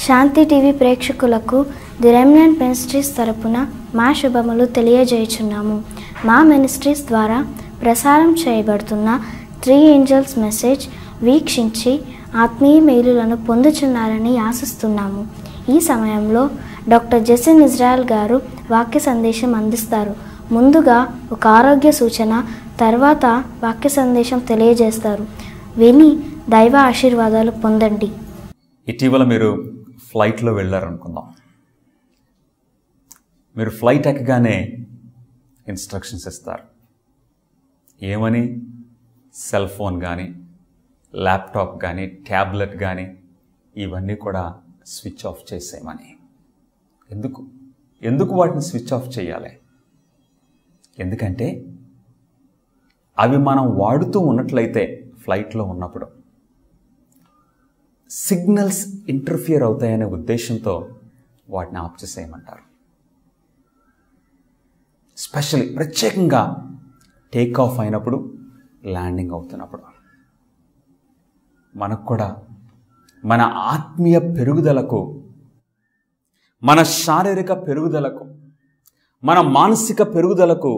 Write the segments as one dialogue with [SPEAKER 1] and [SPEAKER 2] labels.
[SPEAKER 1] శాంతి TV ప్రేక్షకులకు the remnant ministries తరపున మా శుభములు తెలియజేయుచున్నాము మా మినిస్ట్రీస్ ద్వారా ప్రసారం చేయబడుతున్న త్రీ ఏంజల్స్ మెసేజ్ వీక్షించి ఆత్మీయ మేలులను పొందుచున్నారని ఆశిస్తున్నాము ఈ సమయంలో డాక్టర్ జెసిన్ ఇజ్రాయల్ గారు వాక్య సందేశం అందిస్తారు ముందుగా ఒక ఆరోగ్య సూచన తర్వాత వాక్య సందేశం తెలియజేస్తారు విని దైవ ఆశీర్వాదాలు పొందండి
[SPEAKER 2] ఇటీవల మీరు ఫ్లైట్లో వెళ్ళారనుకుందాం మీరు ఫ్లైట్ ఎక్కగానే ఇన్స్ట్రక్షన్స్ ఇస్తారు ఏమని సెల్ ఫోన్ కానీ ల్యాప్టాప్ కానీ ట్యాబ్లెట్ కానీ ఇవన్నీ కూడా స్విచ్ ఆఫ్ చేసేయమని ఎందుకు ఎందుకు వాటిని స్విచ్ ఆఫ్ చేయాలి ఎందుకంటే అవి మనం వాడుతూ ఉన్నట్లయితే ఫ్లైట్లో ఉన్నప్పుడు సిగ్నల్స్ ఇంటర్ఫియర్ అవుతాయనే ఉద్దేశంతో వాటిని ఆఫ్ చేసేయమంటారు స్పెషల్లీ ప్రత్యేకంగా టేక్ ఆఫ్ అయినప్పుడు ల్యాండింగ్ అవుతున్నప్పుడు మనకు కూడా మన ఆత్మీయ పెరుగుదలకు మన శారీరక పెరుగుదలకు మన మానసిక పెరుగుదలకు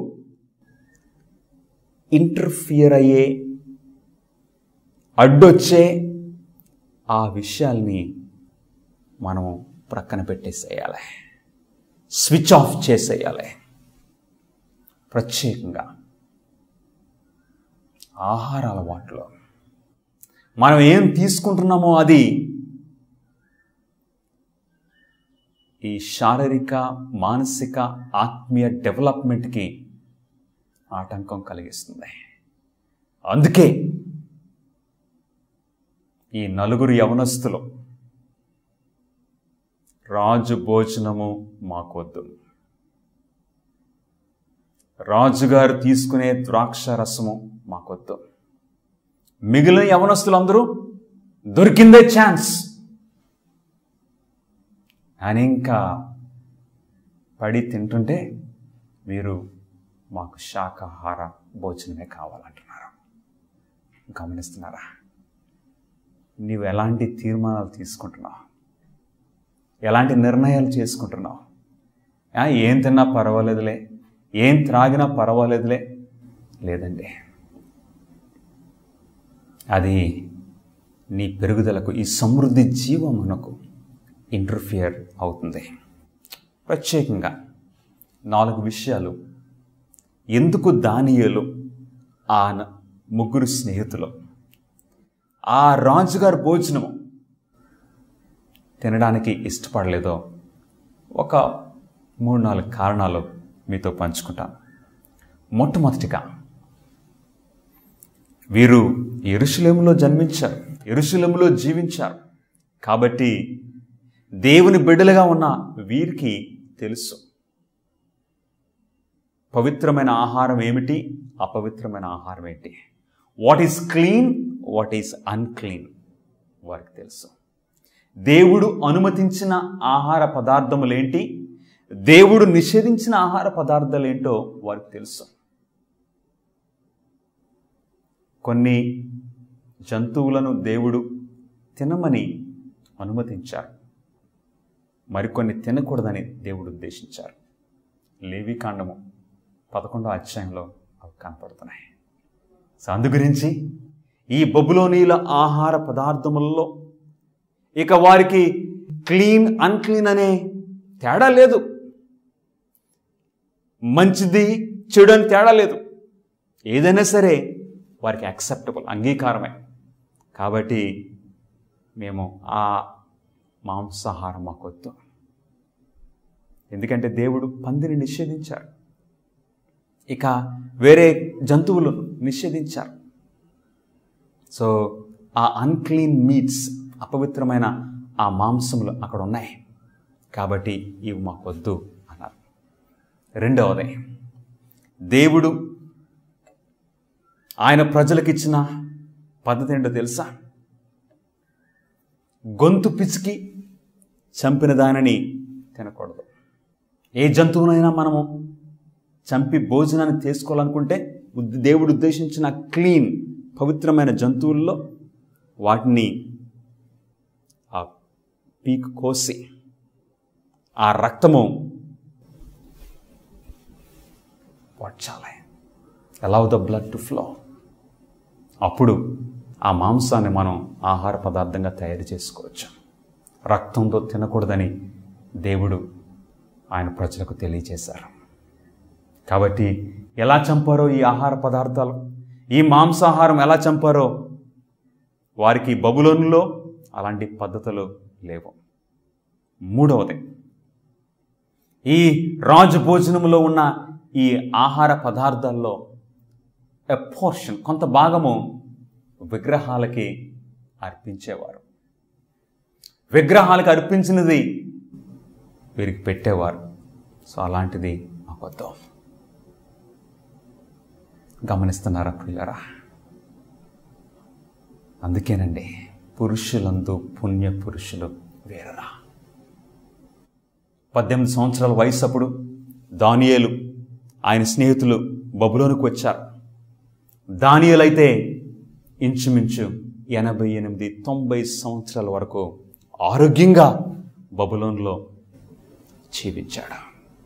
[SPEAKER 2] ఇంటర్ఫియర్ అయ్యే అడ్డొచ్చే ఆ విషయాల్ని మనం ప్రక్కన పెట్టేసేయాలి స్విచ్ ఆఫ్ చేసేయాలి ప్రత్యేకంగా ఆహార అలవాట్లో మనం ఏం తీసుకుంటున్నామో అది ఈ శారీరక మానసిక ఆత్మీయ డెవలప్మెంట్కి ఆటంకం కలిగిస్తుంది అందుకే ఈ నలుగురు యవనస్తులు రాజు భోజనము మాకొద్దు రాజుగారు తీసుకునే ద్రాక్ష రసము మాకొద్దు మిగిలిన యవనస్తులందరూ దొరికిందే ఛాన్స్ అని ఇంకా పడి తింటుంటే మీరు మాకు శాకాహార భోజనమే కావాలంటున్నారు గమనిస్తున్నారా నీవు ఎలాంటి తీర్మానాలు తీసుకుంటున్నావు ఎలాంటి నిర్ణయాలు చేసుకుంటున్నావు ఆ, ఏం తిన్నా పర్వాలేదులే ఏం త్రాగినా పర్వాలేదులే లేదండి అది నీ పెరుగుదలకు ఈ సమృద్ధి జీవమునకు ఇంటర్ఫియర్ అవుతుంది ప్రత్యేకంగా నాలుగు విషయాలు ఎందుకు దానియేలు ఆ న- ముగ్గురు స్నేహితులు ఆ రాజుగారి భోజనము తినడానికి ఇష్టపడలేదో ఒక మూడు నాలుగు కారణాలు మీతో పంచుకుంటాను మొట్టమొదటిగా వీరు ఎరుశలేములో జన్మించారు ఎరుశలేములో జీవించారు కాబట్టి దేవుని బిడ్డలుగా ఉన్న వీరికి తెలుసు పవిత్రమైన ఆహారం ఏమిటి అపవిత్రమైన ఆహారం ఏంటి what is clean what is unclean వారికి తెలుసు దేవుడు అనుమతించిన ఆహార పదార్థములేంటి దేవుడు నిషేధించిన ఆహార పదార్థాలు ఏంటో వారికి తెలుసు కొన్ని జంతువులను దేవుడు తినమని అనుమతించారు మరికొన్ని తినకూడదని దేవుడు ఉద్దేశించారు లేవి కాండము పదకొండో అధ్యాయంలో అవి కనపడుతున్నాయి సో అందు గురించి ఈ బొబులోనీల ఆహార పదార్థములలో ఇక వారికి క్లీన్ అన్క్లీన్ అనే తేడా లేదు మంచిది చెడు అని తేడా లేదు ఏదైనా సరే వారికి యాక్సెప్టబుల్ అంగీకారమే కాబట్టి మేము ఆ మాంసాహారం మాకొద్దు ఎందుకంటే దేవుడు పందిని నిషేధించాడు ఇక వేరే జంతువులను నిషేధించారు సో ఆ అన్క్లీన్ మీట్స్ అపవిత్రమైన ఆ మాంసములు అక్కడ ఉన్నాయి కాబట్టి ఇవి మాకొద్దు అన్నారు రెండవది దేవుడు ఆయన ప్రజలకు ఇచ్చిన పద్ధతి ఏంటో తెలుసా గొంతు పిసికి చంపిన దానిని తినకూడదు ఏ జంతువునైనా మనము చంపి భోజనాన్ని తీసుకోవాలనుకుంటే ఉద్- దేవుడు ఉద్దేశించిన క్లీన్ పవిత్రమైన జంతువుల్లో వాటిని ఆ పీక్ కోసి ఆ రక్తము వచ్చాలి allow the blood to flow అప్పుడు ఆ మాంసాన్ని మనం ఆహార పదార్థంగా తయారు చేసుకోవచ్చు రక్తంతో తినకూడదని దేవుడు ఆయన ప్రజలకు తెలియజేశారు కాబట్టి ఎలా చంపారో ఈ ఆహార పదార్థాలు ఈ మాంసాహారం ఎలా చంపారో వారికి బబులోనులో అలాంటి పద్ధతులు లేవు మూడవది ఈ రాజు భోజనంలో ఉన్న ఈ ఆహార పదార్థాల్లో ఎ పోర్షన్ కొంత భాగము విగ్రహాలకి అర్పించేవారు విగ్రహాలకు అర్పించినది వీరికి పెట్టేవారు సో అలాంటిది అబద్ధం గమనిస్తున్నారా ప్రియులరా అందుకేనండి పురుషులందు పుణ్య పురుషులు వేరరా పద్దెనిమిది సంవత్సరాల వయసు అప్పుడు దానియేలు ఆయన స్నేహితులు బబులోనికి వచ్చారు దానియేలైతే ఇంచుమించు ఎనభై ఎనిమిది తొంభై సంవత్సరాల వరకు ఆరోగ్యంగా బబులోన్లో జీవించాడు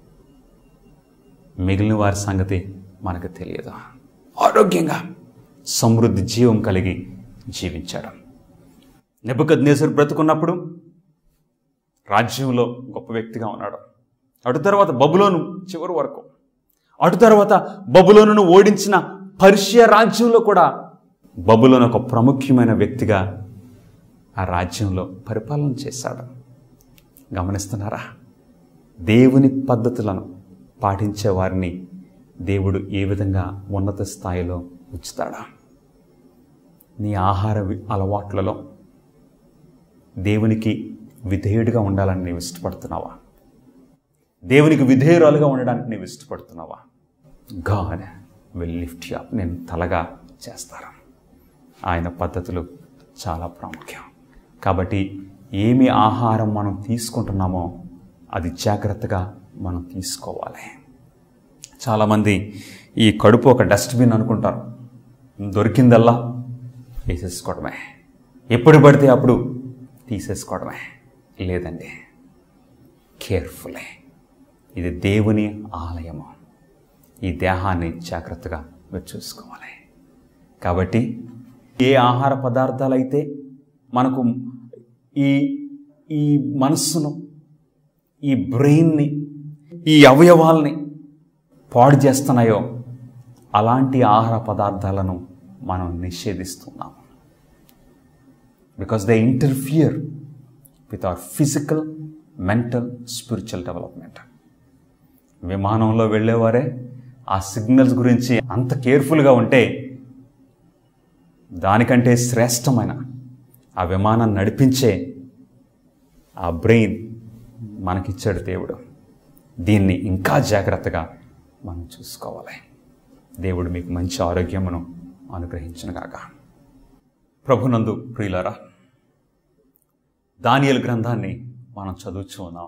[SPEAKER 2] మిగిలిన వారి సంగతి మనకు తెలియదు ఆరోగ్యంగా సమృద్ధి జీవం కలిగి జీవించాడు నెబుకద్నేసర్ బ్రతుకున్నప్పుడు రాజ్యంలో గొప్ప వ్యక్తిగా ఉన్నాడు అటు తర్వాత బబులోను చివరి వరకు అటు తర్వాత బబులోనును ఓడించిన పర్షియా రాజ్యంలో కూడా బబులోను ఒక ప్రాముఖ్యమైన వ్యక్తిగా ఆ రాజ్యంలో పరిపాలన చేశాడు గమనిస్తున్నారా దేవుని పద్ధతులను పాటించే వారిని దేవుడు ఏ విధంగా ఉన్నత స్థాయిలో ఉంచుతాడా నీ ఆహార వి- అలవాట్లలో దేవునికి విధేయుడిగా ఉండాలని నీవు ఇష్టపడుతున్నావా దేవునికి విధేయురాలుగా ఉండడానికి నీవు ఇష్టపడుతున్నావా గాడ్ విల్ లిఫ్ట్ యూ నేను తలగా చేస్తాను ఆయన పద్ధతులు చాలా ప్రాముఖ్యం కాబట్టి ఏమి ఆహారం మనం తీసుకుంటున్నామో అది జాగ్రత్తగా మనం తీసుకోవాలి చాలామంది ఈ కడుపు ఒక డస్ట్బిన్ అనుకుంటారు దొరికిందల్లా వేసేసుకోవడమే ఎప్పుడు పడితే అప్పుడు తీసేసుకోవడమే లేదండి కేర్ఫుల్లే ఇది దేవుని ఆలయము ఈ దేహాన్ని జాగ్రత్తగా మీరు చూసుకోవాలి కాబట్టి ఏ ఆహార పదార్థాలు అయితే మనకు ఈ ఈ మనస్సును ఈ బ్రెయిన్ని ఈ అవయవాల్ని పాడు చేస్తున్నాయో అలాంటి ఆహార పదార్థాలను మనం నిషేధిస్తున్నాము because they interfere with our physical mental spiritual development విమానంలో వెళ్ళేవారే ఆ సిగ్నల్స్ గురించి అంత కేర్ఫుల్గా ఉంటే దానికంటే శ్రేష్టమైన ఆ విమానాన్ని నడిపించే ఆ బ్రెయిన్ మనకిచ్చాడు దేవుడు దీన్ని ఇంకా జాగ్రత్తగా మనం చూసుకోవాలి దేవుడు మీకు మంచి ఆరోగ్యమును అనుగ్రహించునుగాక ప్రభునందు ప్రియులరా దానియలు గ్రంథాన్ని మనం చదువుచూ ఉన్నాం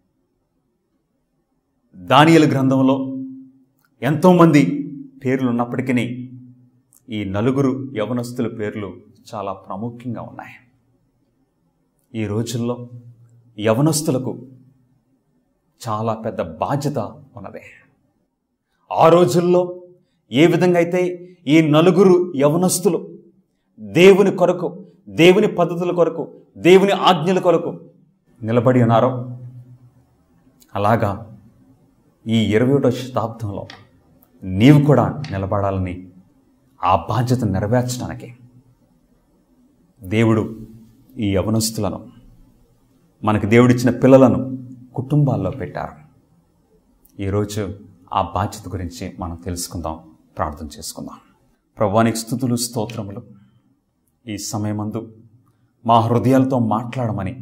[SPEAKER 2] దానియలు గ్రంథంలో ఎంతోమంది పేర్లు ఉన్నప్పటికీ ఈ నలుగురు యవనస్తుల పేర్లు చాలా ప్రాముఖ్యంగా ఉన్నాయి ఈ రోజుల్లో యవనస్తులకు చాలా పెద్ద బాధ్యత ఉన్నది ఆ రోజుల్లో ఏ విధంగా అయితే ఈ నలుగురు యవనస్తులు దేవుని కొరకు దేవుని పద్ధతుల కొరకు దేవుని ఆజ్ఞల కొరకు నిలబడి ఉన్నారో అలాగా ఈ ఇరవై ఒకటో శతాబ్దంలో నీవు కూడా నిలబడాలని ఆ బాధ్యత నెరవేర్చడానికి దేవుడు ఈ యవనస్తులను మనకి దేవుడిచ్చిన పిల్లలను కుటుంబాల్లో పెట్టారు ఈరోజు ఆ బాధ్యత గురించి మనం తెలుసుకుందాం ప్రార్థన చేసుకుందాం ప్రభానికి స్థుతులు స్తోత్రములు ఈ సమయమందు మా హృదయాలతో మాట్లాడమని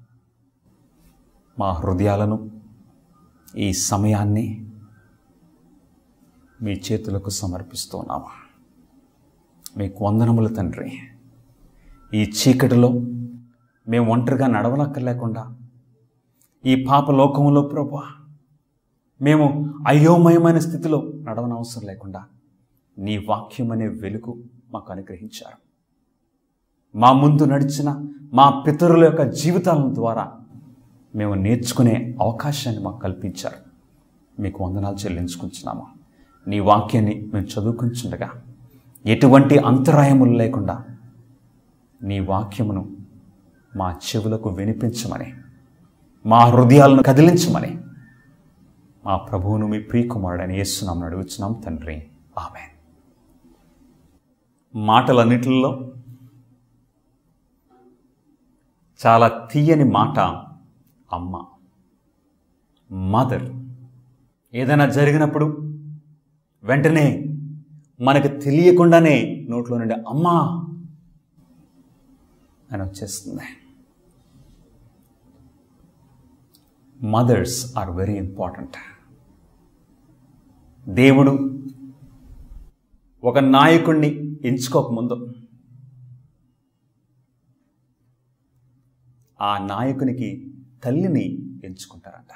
[SPEAKER 2] మా హృదయాలను ఈ సమయాన్ని మీ చేతులకు సమర్పిస్తున్నాము మీకు వందనములు తండ్రి ఈ చీకటిలో మేము ఒంటరిగా నడవనక్కర్లేకుండా ఈ పాప లోకంలో ప్రభా మేము అయోమయమైన స్థితిలో నడవనవసరం లేకుండా నీ వాక్యం అనే వెలుగు మాకు అనుగ్రహించారు మా ముందు నడిచిన మా పితరుల యొక్క జీవితాల ద్వారా మేము నేర్చుకునే అవకాశాన్ని మాకు కల్పించారు మీకు వందనాలు చెల్లించుకుంటున్నాము నీ వాక్యాన్ని మేము చదువుకుంటుండగా ఎటువంటి అంతరాయములు లేకుండా నీ వాక్యమును మా చెవులకు వినిపించమని మా హృదయాలను కదిలించమని మా ప్రభువును మీ ప్రియకుమారుడని యేసునామని అడుగుచున్నాం తండ్రి ఆమె మాటలన్నిటిలో చాలా తీయని మాట అమ్మ మదర్ ఏదైనా జరిగినప్పుడు వెంటనే మనకు తెలియకుండానే నోట్లో నుండి అమ్మా అని వచ్చేస్తుంది మదర్స్ ఆర్ వెరీ ఇంపార్టెంట్ దేవుడు ఒక నాయకుణ్ణి ఎంచుకోకముందు ఆ నాయకునికి తల్లిని ఎంచుకుంటారంట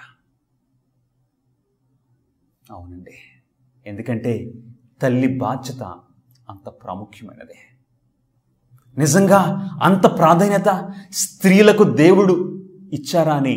[SPEAKER 2] అవునండి ఎందుకంటే తల్లి బాధ్యత అంత ప్రాముఖ్యమైనది నిజంగా అంత ప్రాధాన్యత స్త్రీలకు దేవుడు ఇచ్చారా అని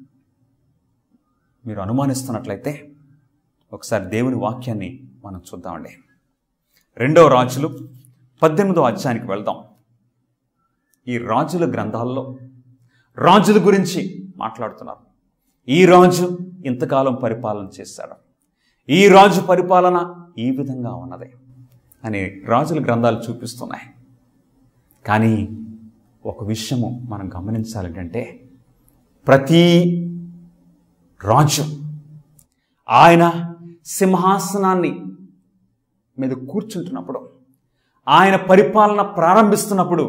[SPEAKER 2] మీరు అనుమానిస్తున్నట్లయితే ఒకసారి దేవుని వాక్యాన్ని మనం చూద్దామండి రెండవ రాజులు పద్దెనిమిదవ అధ్యాయానికి వెళ్దాం ఈ రాజుల గ్రంథాల్లో రాజుల గురించి మాట్లాడుతున్నారు ఈ రాజు ఇంతకాలం పరిపాలన చేశాడు ఈ రాజు పరిపాలన ఈ విధంగా ఉన్నది అని రాజుల గ్రంథాలు చూపిస్తున్నాయి కానీ ఒక విషయము మనం గమనించాలంటే ప్రతి రాజు ఆయన సింహాసనాన్ని మీద కూర్చుంటున్నప్పుడు ఆయన పరిపాలన ప్రారంభిస్తున్నప్పుడు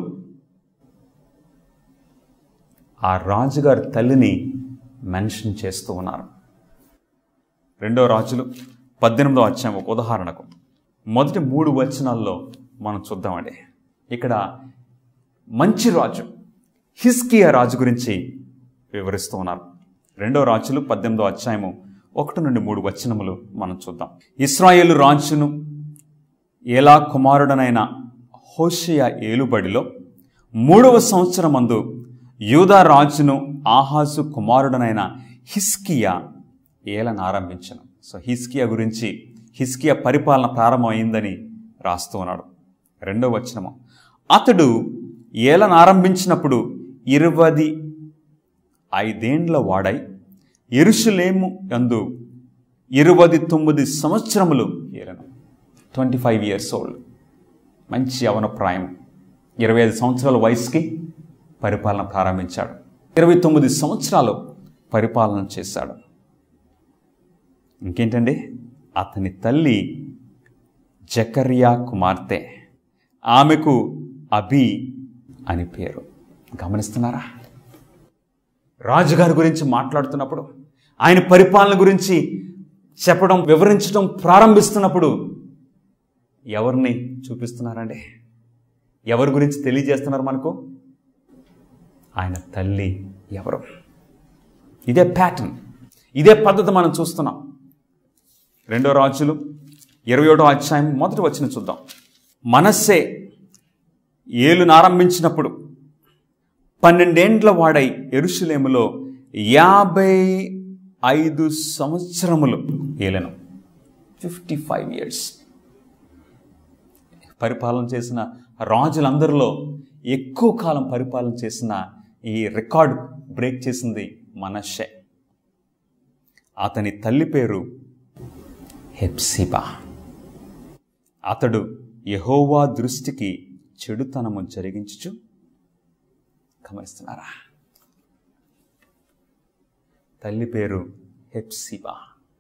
[SPEAKER 2] ఆ రాజుగారి తల్లిని మెన్షన్ చేస్తూ ఉన్నారు రెండో రాజులు పద్దెనిమిదో అధ్యాయం ఒక ఉదాహరణకు మొదటి మూడు వచనాల్లో మనం చూద్దామండి ఇక్కడ మంచి రాజు హిస్కియా రాజు గురించి వివరిస్తూ ఉన్నారు రెండో రాజులు పద్దెనిమిదో అధ్యాయము ఒకటి నుండి మూడు వచనములు మనం చూద్దాం ఇస్రాయేలు రాజును ఏలా కుమారుడనైన హోషియా ఏలుబడిలో మూడవ సంవత్సరం మందు యూదా రాజును ఆహాజు కుమారుడనైన హిస్కియా ఏలను ఆరంభించను సో హిస్కియా గురించి హిస్కియా పరిపాలన ప్రారంభమైందని రాస్తూ ఉన్నాడు రెండవ వచనము అతడు ఏలను ఆరంభించినప్పుడు ఇరవది ఐదేండ్ల వాడై ఎరుషులేము యందు ఇరవది తొమ్మిది సంవత్సరములు ఏలను ట్వంటీ ఫైవ్ ఇయర్స్ ఓల్డ్ మంచి యవన ప్రాయం ఇరవై ఐదు సంవత్సరాల వయసుకి పరిపాలన ప్రారంభించాడు ఇరవై తొమ్మిది సంవత్సరాలు పరిపాలన చేశాడు ఇంకేంటండి అతని తల్లి జకర్యా కుమార్తె ఆమెకు అభి అని పేరు గమనిస్తున్నారా రాజుగారి గురించి మాట్లాడుతున్నప్పుడు ఆయన పరిపాలన గురించి చెప్పడం వివరించడం ప్రారంభిస్తున్నప్పుడు ఎవరిని చూపిస్తున్నారండి ఎవరి గురించి తెలియజేస్తున్నారు మనకు ఆయన తల్లి ఎవరు ఇదే ప్యాటర్న్ ఇదే పద్ధతి మనం చూస్తున్నాం రెండో రాజులు ఇరవై ఒకటో అధ్యాయం మొదటి వచ్చిన చూద్దాం మనస్సే ఏలును ఆరంభించినప్పుడు పన్నెండేండ్ల వాడై ఎరుషులేములో యాభై ఐదు సంవత్సరములు ఏలెను ఫిఫ్టీ ఫైవ్ ఇయర్స్ పరిపాలన చేసిన రాజులందరిలో ఎక్కువ కాలం పరిపాలన చేసిన ఈ రికార్డ్ బ్రేక్ చేసింది మనషే అతని తల్లి పేరు హెప్సిబా అతడు యహోవా దృష్టికి చెడుతనము జరిగించుచు గమనిస్తున్నారా తల్లి పేరు హెప్సిబా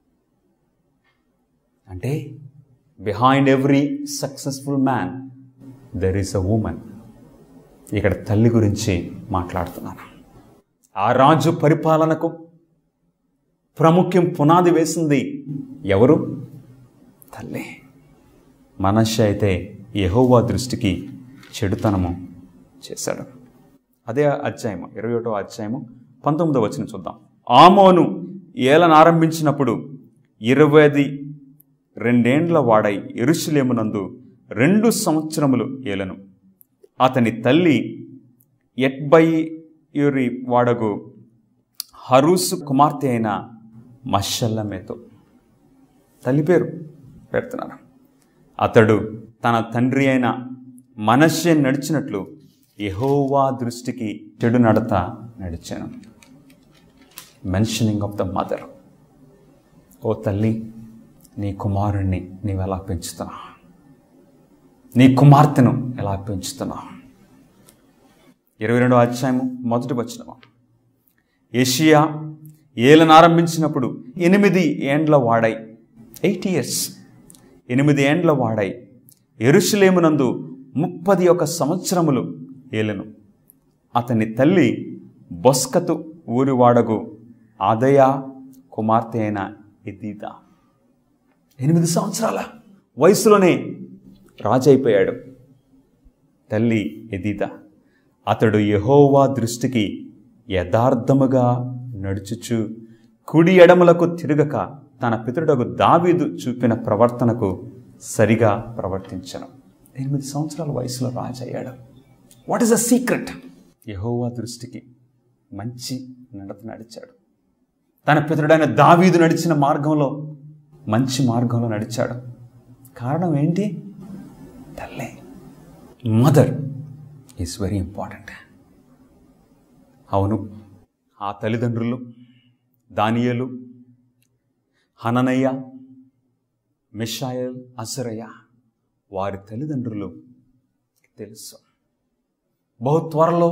[SPEAKER 2] అంటే behind every successful man there is a woman ఇక్కడ తల్లి గురించి మాట్లాడుతున్నాను ఆ రాజు పరిపాలనకు ప్రాముఖ్యం పునాది వేసింది ఎవరు తల్లి మనష అయితే యహోవా దృష్టికి చెడుతనము చేశాడు అదే అధ్యాయము ఇరవై ఒకటో అధ్యాయము పంతొమ్మిదో వచ్చిన చూద్దాం ఆమోను ఏలను ఆరంభించినప్పుడు ఇరవైది రెండేండ్ల వాడై ఎరుషులేమునందు రెండు సంవత్సరములు ఏలను అతని తల్లి ఎట్బయియురి వాడగు హరూసు కుమార్తె అయిన మషల్లమేతో తల్లి పేరు పెడుతున్నాను అతడు తన తండ్రి అయిన మనశ్శే నడిచినట్లు యెహోవా దృష్టికి చెడు నడత నడిచాను మెన్షనింగ్ ఆఫ్ ద మదర్ ఓ తల్లి నీ కుమారుణ్ణి నీవు ఎలా పెంచుతున్నావు నీ కుమార్తెను ఎలా పెంచుతున్నావు ఇరవై రెండో అధ్యాయము మొదటి వచ్చినము ఏషియా ఏలను ఆరంభించినప్పుడు ఎనిమిది ఏండ్ల వాడై ఎయిట్ ఇయర్స్ ఎనిమిది ఏండ్ల వాడై ఎరుషులేమునందు ముప్పది ఒక సంవత్సరములు ఏలెను అతని తల్లి బొస్కతు ఊరి వాడగు ఆదయ కుమార్తె అయిన ఎదీదా ఎనిమిది సంవత్సరాల వయసులోనే రాజు అయిపోయాడు తల్లి ఎదీదా అతడు యెహోవా దృష్టికి యథార్థముగా నడుచుచు కుడి ఎడములకు తిరగక తన పితరుడకు దావీదు చూపిన ప్రవర్తనకు సరిగా ప్రవర్తించను ఎనిమిది సంవత్సరాల వయసులో రాజు అయ్యాడు వాట్ ఈస్ ద సీక్రెట్ యహోవా దృష్టికి మంచి నడత నడిచాడు తన పితరుడైన దావీదు నడిచిన మార్గంలో మంచి మార్గంలో నడిచాడు కారణం ఏంటి తల్లే మదర్ ఈజ్ వెరీ ఇంపార్టెంట్ అవును ఆ తల్లిదండ్రులు దానియలు హననయ్య మిషాయల్ అసరయ్య వారి తల్లిదండ్రులు తెలుసు బహు త్వరలో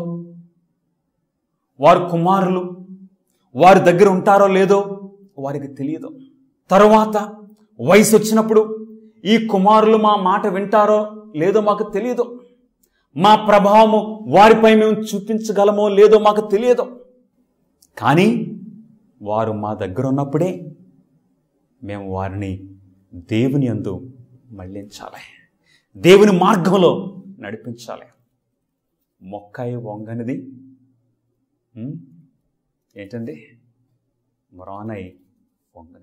[SPEAKER 2] వారి కుమారులు వారి దగ్గర ఉంటారో లేదో వారికి తెలియదు తరువాత వయసు వచ్చినప్పుడు ఈ కుమారులు మా మాట వింటారో లేదో మాకు తెలియదు మా ప్రభావము వారిపై మేము చూపించగలమో లేదో మాకు తెలియదు కానీ వారు మా దగ్గర ఉన్నప్పుడే మేము వారిని దేవుని అందు మళ్ళించాలి దేవుని మార్గంలో నడిపించాలి మొక్కాయి వంగనిది ఉం? ఏంటండి మ్రానై వంగన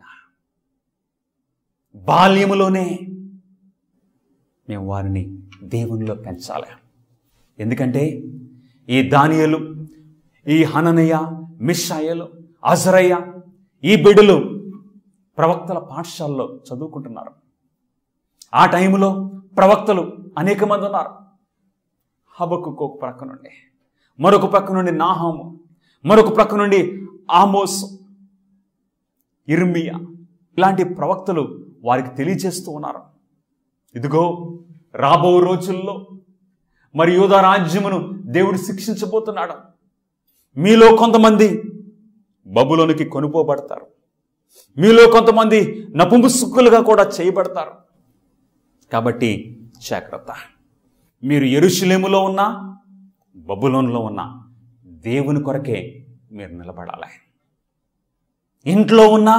[SPEAKER 2] బాల్యములోనే మేము వారిని దేవునిలో పెంచాలి ఎందుకంటే ఈ దానియలు ఈ హననయ్య మిషాయలు అజరయ్య ఈ బిడ్డలు ప్రవక్తల పాఠశాలలో చదువుకుంటున్నారు ఆ టైంలో ప్రవక్తలు అనేక మంది ఉన్నారు హబకు ఒక ప్రక్క నుండి మరొక ప్రక్క నుండి నాహాము మరొక ప్రక్క నుండి ఆమోస్ ఇర్మియా ఇలాంటి ప్రవక్తలు వారికి తెలియజేస్తూ ఉన్నారు ఇదిగో రాబో రోజుల్లో మరి యోధా రాజ్యమును దేవుడు శిక్షించబోతున్నాడు మీలో కొంతమంది బబులోనికి కొనుపోబడతారు మీలో కొంతమంది నపుంసకులుగా కూడా చేయబడతారు కాబట్టి జాగ్రత్త మీరు ఎరుషులేములో ఉన్నా బబులోన్లో ఉన్నా దేవుని కొరకే మీరు నిలబడాలి ఇంట్లో ఉన్నా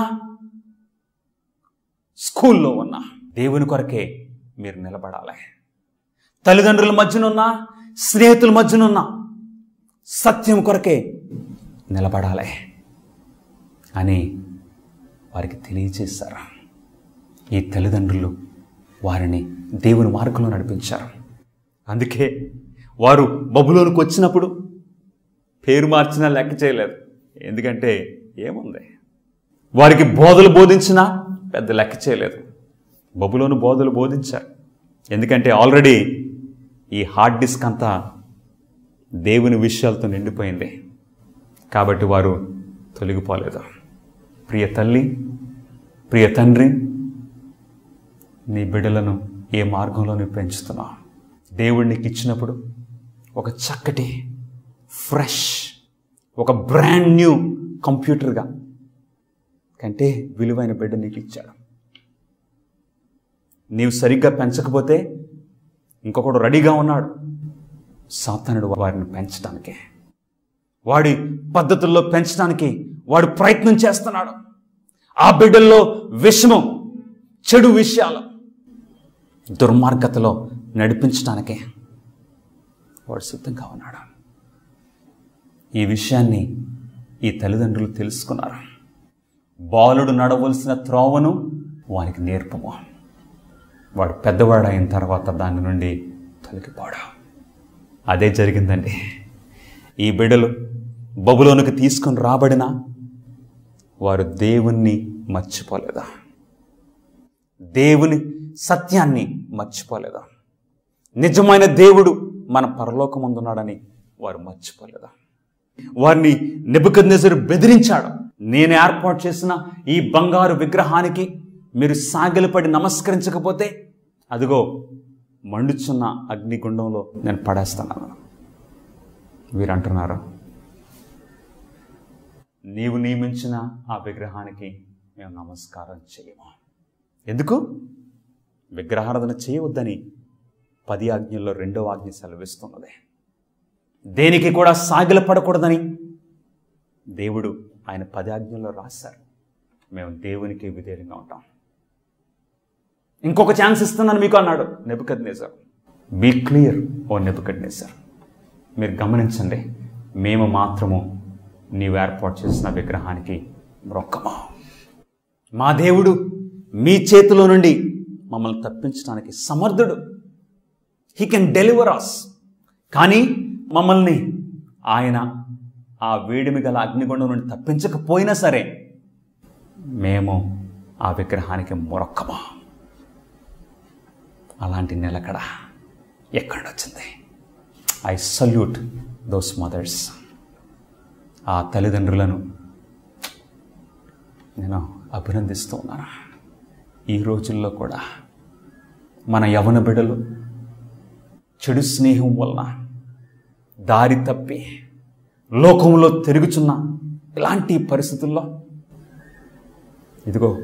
[SPEAKER 2] స్కూల్లో ఉన్నా దేవుని కొరకే మీరు నిలబడాలి తల్లిదండ్రుల మధ్యనున్నా స్నేహితుల మధ్యనున్నా సత్యం కొరకే నిలబడాలి అని వారికి తెలియజేశారు ఈ తల్లిదండ్రులు వారిని దేవుని మార్గంలో నడిపించారు అందుకే వారు బబులోనికి వచ్చినప్పుడు పేరు మార్చినా లెక్క చేయలేదు ఎందుకంటే ఏముంది వారికి బోధలు బోధించినా పెద్ద లెక్క చేయలేదు బబులోను బోధలు బోధించారు ఎందుకంటే ఆల్రెడీ ఈ హార్డ్ డిస్క్ అంతా దేవుని విషయాలతో నిండిపోయింది కాబట్టి వారు తొలగిపోలేదు ప్రియ తల్లి ప్రియ తండ్రి నీ బిడ్డలను ఏ మార్గంలో నువ్వు పెంచుతున్నావు దేవుడు నీకు ఇచ్చినప్పుడు ఒక చక్కటి ఫ్రెష్ ఒక బ్రాండ్ న్యూ కంప్యూటర్గా కంటే విలువైన బిడ్డ నీకు ఇచ్చాడు నీవు సరిగ్గా పెంచకపోతే ఇంకొకడు రెడీగా ఉన్నాడు సాతానుడు వారిని పెంచడానికే వాడి పద్ధతుల్లో పెంచడానికి వాడు ప్రయత్నం చేస్తున్నాడు ఆ బిడ్డల్లో విషమం చెడు విషయాలు దుర్మార్గతలో నడిపించడానికే వాడు సిద్ధంగా ఉన్నాడు ఈ విషయాన్ని ఈ తల్లిదండ్రులు తెలుసుకున్నారు బాలుడు నడవలసిన త్రోవను వానికి నేర్పము వాడు పెద్దవాడు అయిన తర్వాత దాని నుండి తొలగిపోవడం అదే జరిగిందండి ఈ బిడ్డలు బబులోనికి తీసుకొని రాబడిన వారు దేవుణ్ణి మర్చిపోలేదా దేవుని సత్యాన్ని మర్చిపోలేదా నిజమైన దేవుడు మన పరలోకముందున్నాడని వారు మర్చిపోలేదా వారిని నెబుకద్నెజరు బెదిరించాడు నేను ఏర్పాటు చేసిన ఈ బంగారు విగ్రహానికి మీరు సాగిలపడి నమస్కరించకపోతే అదిగో మండుచున్న అగ్నిగుండంలో నేను పడేస్తాను వీరు అంటున్నారు నీవు నియమించిన ఆ విగ్రహానికి మేము నమస్కారం చేయము ఎందుకు విగ్రహారాధన చేయవద్దని పది ఆజ్ఞల్లో రెండవ ఆజ్ఞ సెలవిస్తున్నది దేనికి కూడా సాగిలపడకూడదని దేవుడు ఆయన పది ఆజ్ఞల్లో రాశారు మేము దేవునికి విధేయంగా ఉంటాం ఇంకొక ఛాన్స్ ఇస్తున్నాను మీకు అన్నాడు నెబుకద్ నేసార్ బీ క్లియర్ ఓ నెబుకద్ నేసార్ మీరు గమనించండి మేము మాత్రము నీవు ఏర్పాటు చేసిన విగ్రహానికి మొక్కమా మా దేవుడు మీ చేతిలో నుండి మమ్మల్ని తప్పించడానికి సమర్థుడు హీ కెన్ డెలివర్ అస్ కానీ మమ్మల్ని ఆయన ఆ వేడిమి గల అగ్నిగుండం నుండి తప్పించకపోయినా సరే మేము ఆ విగ్రహానికి మొరక్కమా అలాంటి నిలకడ ఎక్కడ వచ్చింది ఐ సల్యూట్ దోస్ మదర్స్ ఆ తల్లిదండ్రులను నేను అభినందిస్తూ ఉన్నాను ఈ రోజుల్లో కూడా మన యవన బిడ్డలు చెడు స్నేహం వలన దారి తప్పి లోకంలో తిరుగుచున్న ఇలాంటి పరిస్థితుల్లో ఇదిగో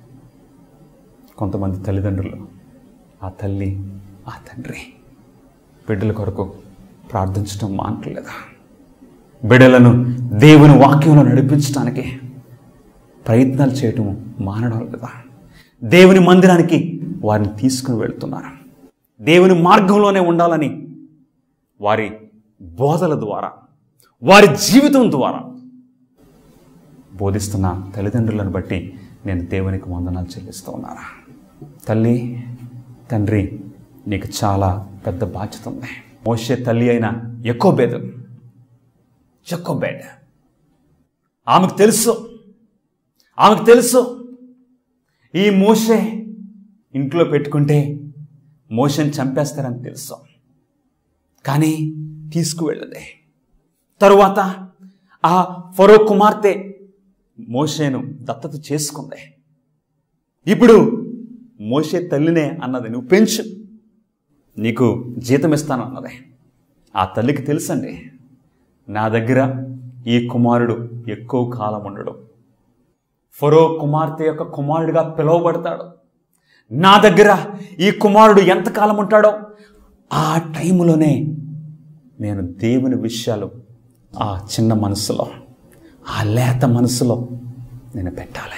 [SPEAKER 2] కొంతమంది తల్లిదండ్రులు ఆ తల్లి ఆ తండ్రి బిడ్డల కొరకు ప్రార్థించడం మానట్లేదా బిడ్డలను దేవుని వాక్యంలో నడిపించడానికి ప్రయత్నాలు చేయటం మానడం లేదా దేవుని మందిరానికి వారిని తీసుకుని వెళ్తున్నారు దేవుని మార్గంలోనే ఉండాలని వారి బోధల ద్వారా వారి జీవితం ద్వారా బోధిస్తున్న తల్లిదండ్రులను బట్టి నేను దేవునికి వందనాలు చెల్లిస్తూ ఉన్నాను తల్లి తండ్రి నీకు చాలా పెద్ద బాధ్యత ఉంది మోసే తల్లి అయిన ఎక్కువ బేద ఎక్కువ బేడ ఆమెకు తెలుసు ఆమెకు తెలుసు ఈ మోసే ఇంట్లో పెట్టుకుంటే మోషన్ చంపేస్తారని తెలుసు కానీ తీసుకువెళ్ళదే తరువాత ఆ ఫరో కుమార్తె మోషేను దత్తత చేసుకుంది ఇప్పుడు మోషే తల్లినే అన్నది నువ్వు పెంచు నీకు జీతం ఇస్తాను అన్నది ఆ తల్లికి తెలుసండి నా దగ్గర ఈ కుమారుడు ఎక్కువ కాలం ఉండడు ఫరో కుమార్తె యొక్క కుమారుడిగా పిలువబడతాడు నా దగ్గర ఈ కుమారుడు ఎంతకాలం ఉంటాడో ఆ టైంలోనే నేను దేవుని విషయాలు ఆ చిన్న మనసులో ఆ లేత మనసులో నేను పెట్టాలి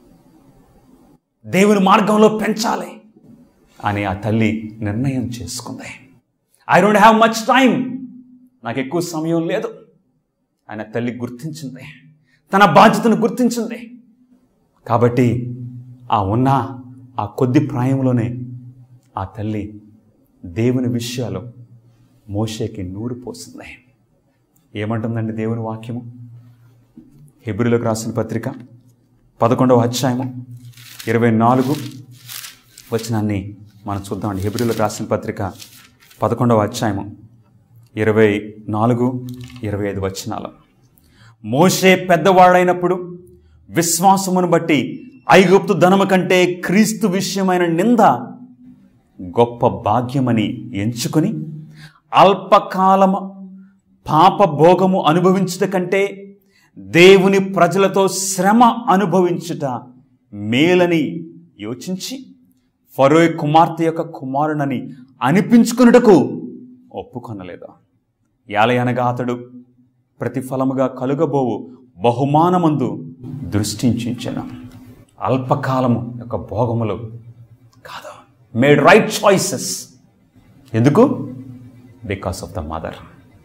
[SPEAKER 2] దేవుని మార్గంలో పెంచాలి అని ఆ తల్లి నిర్ణయం చేసుకుంది I don't have much time నాకు ఎక్కువ సమయం లేదు ఆయన తల్లి గుర్తించింది తన బాధ్యతను గుర్తించింది కాబట్టి ఆ ఉన్న ఆ కొద్ది ప్రాయంలోనే ఆ తల్లి దేవుని విషయాలు మోషేకి నూరు పోసింది ఏమంటుందండి దేవుని వాక్యము హెబ్రిలకు రాసిన పత్రిక పదకొండవ అధ్యాయము ఇరవై నాలుగు వచనాన్ని మనం చూద్దామండి హెబ్రిలకు రాసిన పత్రిక పదకొండవ అధ్యాయము ఇరవై నాలుగు ఇరవై ఐదు వచనాలు మోషే పెద్దవాడైనప్పుడు విశ్వాసమును బట్టి ఐగుప్తు ధనము కంటే క్రీస్తు విషయమైన నింద గొప్ప భాగ్యమని ఎంచుకొని అల్పకాలము పాప భోగము అనుభవించుట కంటే దేవుని ప్రజలతో శ్రమ అనుభవించుట మేలని యోచించి ఫరోయ్ కుమార్తె యొక్క కుమారునని అనిపించుకున్నటకు ఒప్పుకొనలేదు యాలయనగా అతడు ప్రతిఫలముగా కలుగబోవు బహుమానమందు దృష్టించాను అల్పకాలము యొక్క భోగములు కాదు మేడ్ రైట్ చాయిసెస్ ఎందుకు బికాస్ ఆఫ్ ద మదర్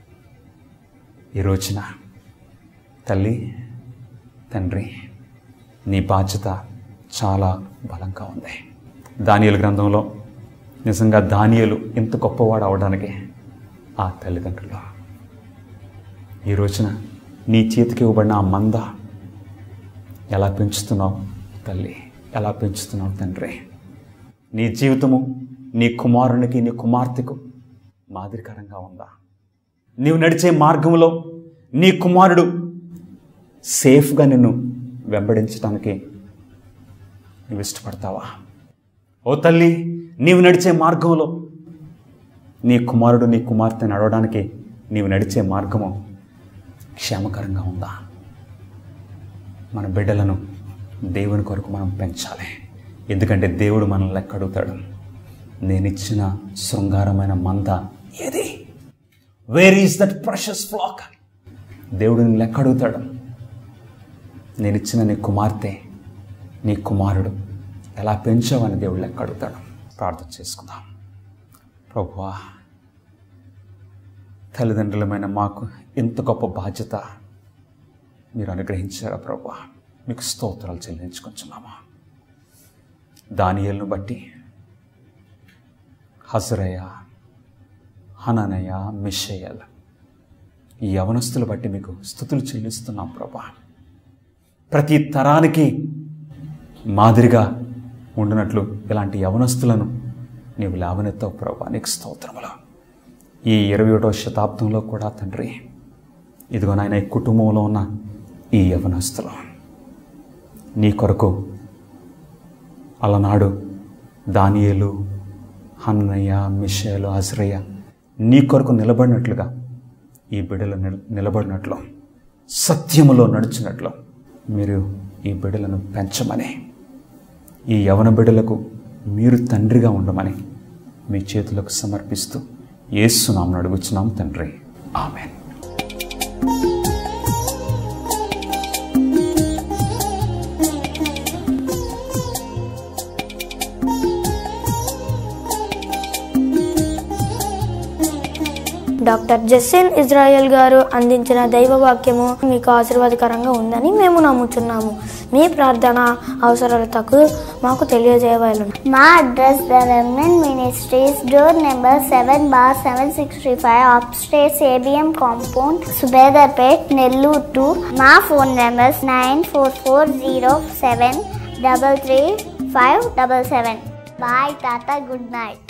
[SPEAKER 2] ఈ రోజున తల్లి తండ్రి నీ బాధ్యత చాలా బలంగా ఉంది దానియలు గ్రంథంలో నిజంగా దానియలు ఇంత గొప్పవాడు అవడానికి ఆ తల్లిదండ్రులు ఈ రోజున నీ చేతికి ఇవ్వబడిన ఆ మంద ఎలా పెంచుతున్నావు తల్లి ఎలా పెంచుతున్నావు తండ్రి నీ జీవితము నీ కుమారునికి నీ కుమార్తెకు మాదిరికరంగా ఉందా నీవు నడిచే మార్గంలో నీ కుమారుడు సేఫ్గా నిన్ను వెంబడించడానికి నువ్వు ఇష్టపడతావా ఓ తల్లి నీవు నడిచే మార్గంలో నీ కుమారుడు నీ కుమార్తె నడవడానికి నీవు నడిచే మార్గము క్షేమకరంగా ఉందా మన బిడ్డలను దేవుని కొరకు మనం పెంచాలి ఎందుకంటే దేవుడు మనల్ని లెక్క అడుగుతాడు నేనిచ్చిన శృంగారమైన మంద ఏది where is that precious flock దేవుడిని లెక్క అడుగుతాడు నేనిచ్చిన నీ కుమార్తె నీ కుమారుడు ఎలా పెంచావని దేవుడు లెక్క అడుగుతాడు ప్రార్థన చేసుకుందాం ప్రభువా తల్లిదండ్రులమైన మాకు ఇంత గొప్ప బాధ్యత మీరు అనుగ్రహించారా ప్రభా మీకు స్తోత్రాలు చెల్లించుకుంటున్నామా దానియలను బట్టి హజరయ్య హననయ్య మిషయ్యల్ ఈ యవనస్తులు బట్టి మీకు స్థుతులు చెల్లిస్తున్నాం ప్రభా ప్రతి తరానికి మాదిరిగా ఉండినట్లు ఇలాంటి యవనస్తులను నీవు లేవనెత్తావు ప్రభా నీకు స్తోత్రములు ఈ ఇరవై ఒకటో శతాబ్దంలో కూడా తండ్రి ఇదిగో నాయన ఈ కుటుంబంలో ఉన్న ఈ యవనస్తులు నీ కొరకు అలనాడు దానియేలు హన్నయ్య మిషేలు అజరయ్య నీ కొరకు నిలబడినట్లుగా ఈ బిడ్డలు నిల- నిలబడినట్లు సత్యములో నడిచినట్లు మీరు ఈ బిడ్డలను పెంచమని ఈ యవన బిడ్డలకు మీరు తండ్రిగా ఉండమని మీ చేతులకు సమర్పిస్తూ ఏసునామను అడుగుచున్నాం తండ్రి ఆమెన్
[SPEAKER 1] డాక్టర్ జస్సిన్ ఇజ్రాయెల్ గారు అందించిన దైవ వాక్యము మీకు ఆశీర్వాదకరంగా ఉందని మేము నమ్ముచున్నాము మీ ప్రార్థన అవసరాలతకు మాకు తెలియజేయగలను
[SPEAKER 3] మా address the remnant ministries door number seven bar seven six three five upstates ABM compound Subedarpet Nellore two మా phone numbers nine four four zero seven double three five double seven bye tata good night